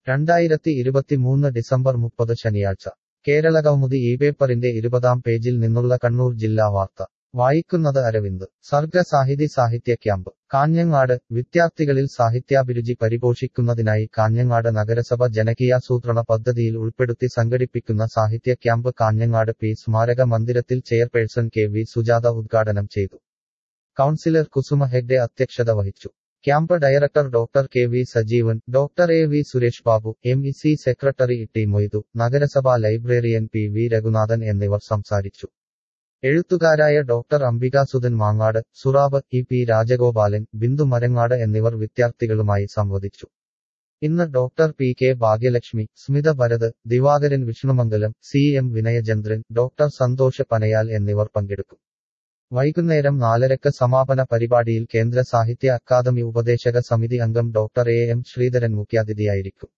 രണ്ടായിരത്തി ഇരുപത്തിമൂന്ന് ഡിസംബർ മുപ്പത് ശനിയാഴ്ച കേരളകൗമുദി ഈ പേപ്പറിന്റെ ഇരുപതാം പേജിൽ നിന്നുള്ള കണ്ണൂർ ജില്ലാ വാർത്ത വായിക്കുന്നത് അരവിന്ദ് സർഗ സാഹിതി സാഹിത്യ ക്യാമ്പ് കാഞ്ഞങ്ങാട് വിദ്യാർത്ഥികളിൽ സാഹിത്യാഭിരുചി പരിപോഷിക്കുന്നതിനായി കാഞ്ഞങ്ങാട് നഗരസഭ ജനകീയാസൂത്രണ പദ്ധതിയിൽ ഉൾപ്പെടുത്തി സംഘടിപ്പിക്കുന്ന സാഹിത്യ ക്യാമ്പ് കാഞ്ഞങ്ങാട് പി സ്മാരക മന്ദിരത്തിൽ ചെയർപേഴ്സൺ കെ വി സുജാത ഉദ്ഘാടനം ചെയ്തു കൗൺസിലർ കുസുമ ഹെഗ്ഡെ അധ്യക്ഷത വഹിച്ചു camp director doctor K V Sajeevan doctor A V Suresh Babu M E C secretary T Moidu നഗരസഭാ ലൈബ്രറിയൻ പി വി രഘുനാഥൻ എന്നിവർ സംസാരിച്ചു എഴുത്തുകാരായ doctor Ambikasuthan Mangad Surab E P Rajagopalan Bindu Marangad എന്നിവർ വിദ്യാർത്ഥികളുമായി സംവദിച്ചു ഇന്ന് doctor P K Bhagyalakshmi Smitha Bharath Divakaran Vishnumangalam C M Vinayachandran doctor Santhosh Panayal എന്നിവർ പങ്കെടുക്കും വൈകുന്നേരം നാലരക്ക് സമാപന പരിപാടിയിൽ കേന്ദ്ര സാഹിത്യ അക്കാദമി ഉപദേശക സമിതി അംഗം ഡോക്ടർ എ എം ശ്രീധരൻ മുഖ്യാതിഥിയായിരിക്കും